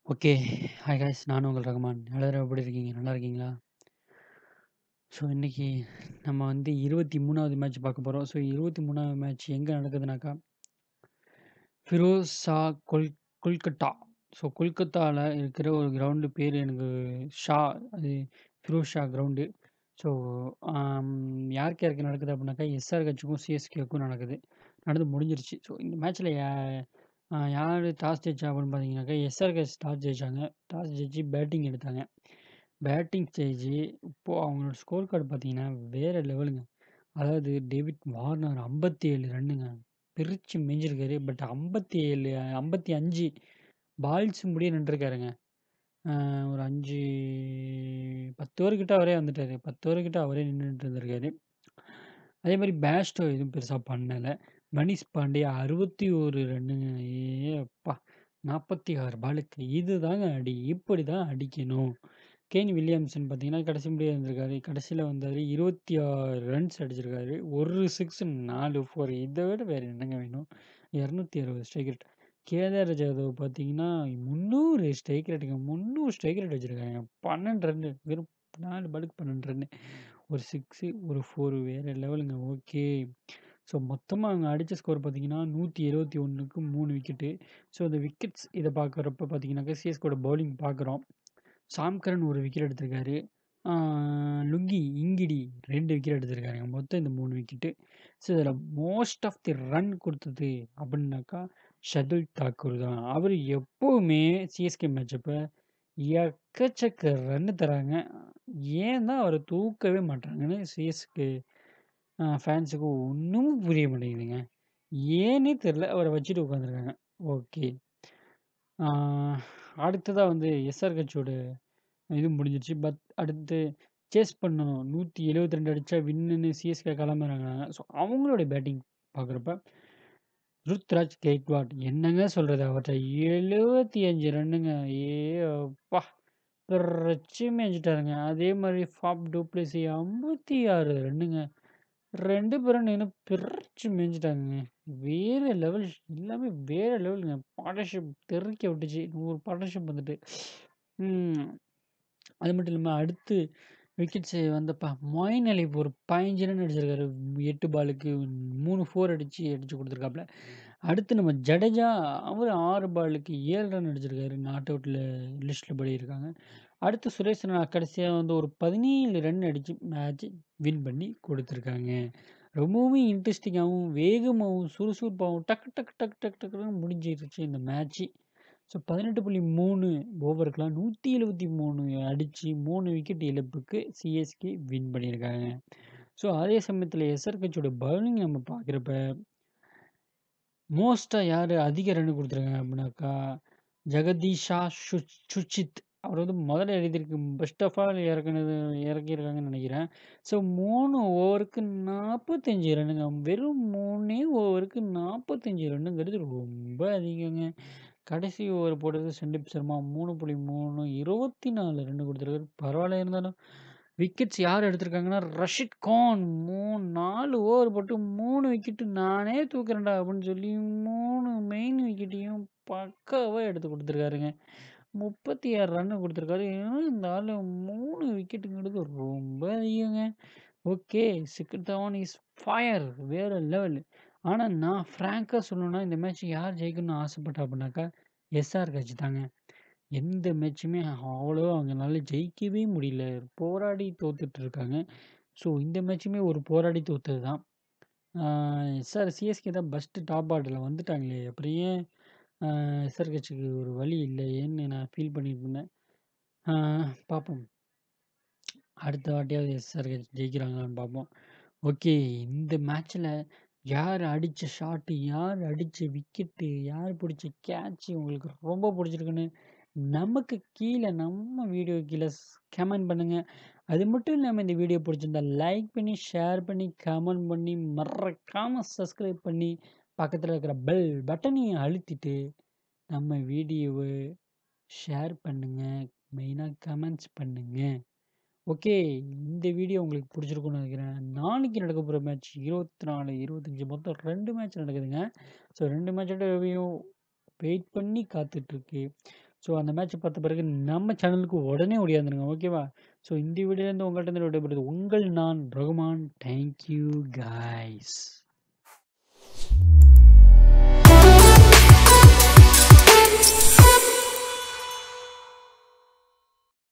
Okay. Hi guys நான் உங்கள் ரகுமான். எல்லாரும் எப்படி இருக்கீங்க? நல்லா இருக்கீங்களா? ஸோ இன்னைக்கு நம்ம வந்து 23வது மேட்ச் பார்க்க போறோம். ஸோ 23வது மேட்ச் எங்க நடக்குதுனாக்கா ஃபிரோஸா கொல் கொல்கட்டா. ஸோ கொல்கத்தால இருக்கிற ஒரு கிரவுண்டு பேரு எனக்கு ஷா அது ஃபிரோஸ் ஷா கிரவுண்டு. ஸோ ஆம் யாருக்கு யாருக்கு நடக்குது அப்படின்னாக்கா எஸ்ஆர்ஹெச்சுக்கும், சிஎஸ்கேவுக்கும் நடக்குது. நடந்து முடிஞ்சிருச்சு. ஸோ இந்த மேட்ச்ல யா அ யாரு டாஸ் ஜெயிச்சா அப்படின்னு பார்த்தீங்கன்னாக்கா, எஸ்ஆர்ஹெச் டாஸ் ஜெயிச்சாங்க. டாஸ் ஜெயிச்சு பேட்டிங் எடுத்தாங்க. பேட்டிங் ஜெயிச்சு இப்போ அவங்களோட ஸ்கோர் கார்டு பார்த்தீங்கன்னா, வேற லெவலுங்க. அதாவது டேவிட் வார்னர் 57 ரன்னுங்க. பிரிச்சு மேய்ஞ்சிருக்காரு. பட் 57 55 பால்ஸ் முடிய நின்றுருக்காருங்க. அ ஒரு 5 10 ஓவர் கிட்ட அவரே வந்துட்டாரு. 10 ஓவர் கிட்ட அவரே நின்னுட்டு இருந்திருக்காரு. அதே மாரி பேஸ்டோ எதுவும் பெருசா பண்ணல. மனிஷ் பாண்டே 61 ரன்னுங்க. ஏ அப்பா! 46 பாலுக்கு இதுதாங்க அடி. இப்படிதான் அடிக்கணும். கேன் வில்லியம்சன் பார்த்தீங்கன்னா, கடைசி முடிய இருந்திருக்காரு. கடைசியில வந்தாரு. 26 ரன்ஸ் அடிச்சிருக்காரு. 1 சிக்ஸ் 4 ஃபோர் இத விட வேற என்னங்க வேணும்? 260 ஸ்ட்ரைக் ரேட். கேதார் ஜாதவ் பார்த்தீங்கன்னா, 300 ஸ்ட்ரைக் ரேட்டுங்க. 300 ஸ்ட்ரைக் ரேட் வச்சிருக்காங்க. 12 ரன்னு. வெறும் 4 பாலுக்கு 12 ரன்னு. ஒரு சிக்ஸு, ஒரு ஃபோர் வேற லெவலுங்க. ஓகே. ஸோ மொத்தமா அவங்க அடிச்ச ஸ்கோர் பார்த்தீங்கன்னா, 171க்கு 3 விக்கெட்டு. ஸோ இந்த விக்கெட்ஸ் இத பார்க்குறப்ப பார்த்தீங்கன்னாக்கா, சிஎஸ்கேவோட பவுலிங் பார்க்குறோம். சாம் கரன் 1 விக்கெட் எடுத்திருக்காரு. ஆ லுங்கி, இங்கிடி 2 விக்கெட் எடுத்திருக்காருங்க. மொத்தம் இந்த 3 விக்கெட்டு. ஸோ இதில மோஸ்ட் ஆஃப் தி ரன் குடுத்தது அப்படின்னாக்கா, ஷர்துல் தாக்கூர் தான். அவரு எப்பவுமே சிஎஸ்கே மேட்ச் அப்ப எக்கச்சக்க ரன்னு தராங்க. ஏன் தான் அவர தூக்கவே மாட்றாங்கன்னு சிஎஸ்கே அ ஃபேன்ஸுக்கு ஒண்ணும் புரிய மாட்டேங்குதுங்க. ஏன்னே தெரியல. அவர வச்சுட்டு உட்காந்துருக்காங்க. ஓகே. ஆ அடுத்ததா வந்து எஸ்ஆர்ஹெச்சோட இது முடிஞ்சிருச்சு. பட் அடுத்து சேஸ் பண்ணணும். 172 அடிச்சா வின்னுன்னு சிஎஸ்கே கிளம்புறாங்க. ஸோ அவங்களோட பேட்டிங் பார்க்குறப்ப, ருத்ராஜ் கெய்க்வாட் என்னங்க சொல்றது அவர்ட்ட 75 ரன்னுங்க. ஏ அப்பா! பிரிச்சு மேய்ஞ்சுட்டாருங்க. அதே மாரி ஃபாப் டூப்ளசி 56 ரன்னுங்க. 2 பேரும் நின்னு பிரிச்சு மேய்ஞ்சுட்டாங்கங்க. வேற லெவல் எல்லாமே வேற லெவலுங்க. பார்ட்னர்ஷிப் தெறிக்க விட்டுச்சு. 100 பார்ட்னர்ஷிப் வந்துட்டு. ம். அது மட்டும் இல்லாம அடுத்து விக்கெட்ஸ் வந்தப்ப மொயின் அலி ஒரு 15 ரன் அடிச்சிருக்காரு. 8 பாலுக்கு 3 ஃபோர் அடிச்சு அடிச்சு குடுத்துருக்காப்ல. அடுத்து நம்ம ஜடேஜா அவரு 6 பாலுக்கு 7 ரன் அடிச்சிருக்காரு. நாட் அவுட்ல லிஸ்ட்ல படி இருக்காங்க. அடுத்து சுரேஷ் ரெய்னா கடைசியா வந்து ஒரு 17 ரன் அடிச்சு மேட்ச் வின் பண்ணி குடுத்துருக்காங்க. ரொம்பவுமே இன்ட்ரஸ்டிங்காவும், வேகமாவும், சுறுசுறுப்பாவும் டக்கு டக்கு டக்கு டக்கு டக்குன்னு முடிஞ்சிருச்சு இந்த மேட்ச்சு. ஸோ 18.3 ஓவருக்குலாம் 173 அடிச்சு 3 விக்கெட் இழப்புக்கு சிஎஸ்கே வின் பண்ணியிருக்காங்க. ஸோ அதே சமயத்தில எஸ்ஆர்ஹெச்சோட பவுலிங் நம்ம பார்க்குறப்ப மோஸ்ட்டா யாரு அதிக ரன் குடுத்துருக்காங்க அப்படின்னாக்கா, ஜெகதீஷா சு சுஷித். அவர் வந்து முதல்ல எழுதியிருக்கு பெஸ்ட் ஆஃப் ஆல் இறக்குனது இறக்கியிருக்காங்கன்னு நெனைக்கிறேன். ஸோ 3 ஓவருக்கு 45 ரன்னுங்க. வெறும் 3 ஓவருக்கு 45 ரன்னுங்கிறது ரொம்ப அதிகங்க. கடைசி ஓவர் போட்டது சந்தீப் சர்மா 3.3 24 ரன் குடுத்துருக்காரு. பரவாயில்ல இருந்தாலும் விக்கெட்ஸ் யார் எடுத்திருக்காங்கன்னா, ரஷீத் கான் 3 4 ஓவர் போட்டு 3 விக்கெட் நானே தூக்குறேன்டா அப்படின்னு சொல்லி 3 மெயின் விக்கெட்டையும் பக்காவா எடுத்து குடுத்துருக்காருங்க. 36 ரன் குடுத்துருக்காரு. ஏன்னா இந்த ஆளு 3 விக்கெட்டுங்கிறது ரொம்ப அதிகங்க. Okay. Shikhar Dhawan is fire வேற லெவல். ஆனா நான் ஃப்ராங்க்கா சொல்லணும்னா இந்த மேட்ச் யார் ஜெயிக்கணும்னு ஆசைப்பட்டேன் அப்படின்னாக்கா, எஸ்ஆர்ஹெச் தாங்க. எந்த மேட்சுமே அவ்வளவா அவங்கனால ஜெயிக்கவே முடியல. போராடி தோத்துட்டு இருக்காங்க. ஸோ இந்த மேட்சுமே ஒரு போராடி தோத்தது தான். ஆ எஸ்ஆர் சிஎஸ்கே தான் பெஸ்ட் டாப் ஆர்டர்ல வந்துட்டாங்களே. அப்புறம் ஏன் அ எஸ்ஆர்ஹெச்சுக்கு ஒரு வழி இல்லையேன்னு நான் ஃபீல் பண்ணிட்டு இருந்தேன். ஆ பார்ப்போம். அடுத்த வாட்டியாவது எஸ்ஆர்ஹெச் ஜெயிக்கிறாங்களான்னு பார்ப்போம். ஓகே. இந்த மேட்ச்ல யார் அடிச்ச ஷாட்டு, யார் அடிச்ச விக்கெட்டு, யார் புடிச்ச கேட்ச் உங்களுக்கு ரொம்ப புடிச்சிருக்குன்னு நமக்கு கீழ நம்ம வீடியோ கீழ ஸ் கமெண்ட் பண்ணுங்க. அது மட்டும் இல்லாம இந்த வீடியோ புடிச்சிருந்தா லைக் பண்ணி, ஷேர் பண்ணி, கமெண்ட் பண்ணி, மறக்காம சப்ஸ்கிரைப் பண்ணி, பக்கத்தில இருக்கிற பெல் பட்டனையும் அழுத்திட்டு, நம்ம வீடியோவ ஷேர் பண்ணுங்க. மெயினா கமெண்ட்ஸ் பண்ணுங்க. ஓகே. இந்த வீடியோ உங்களுக்கு புடிச்சிருக்கும்னு நெனைக்கிறேன். நாளைக்கு நடக்க போற மேட்ச் 24, 25 மொத்தம் 2 மேட்ச் நடக்குதுங்க. ஸோ 2 மேட்சோட ரிவ்யூ வெயிட் பண்ணி காத்துட்ருக்கு. ஸோ அந்த மேட்ச் பார்த்த பிறகு நம்ம சேனலுக்கு உடனே ஓடியாந்துருங்க. ஓகேவா? ஸோ இந்த வீடியோலேருந்து உங்கள்ட்ட இருந்து விடைபெறுவது உங்கள் நான் ரகுமான். Thank you guys.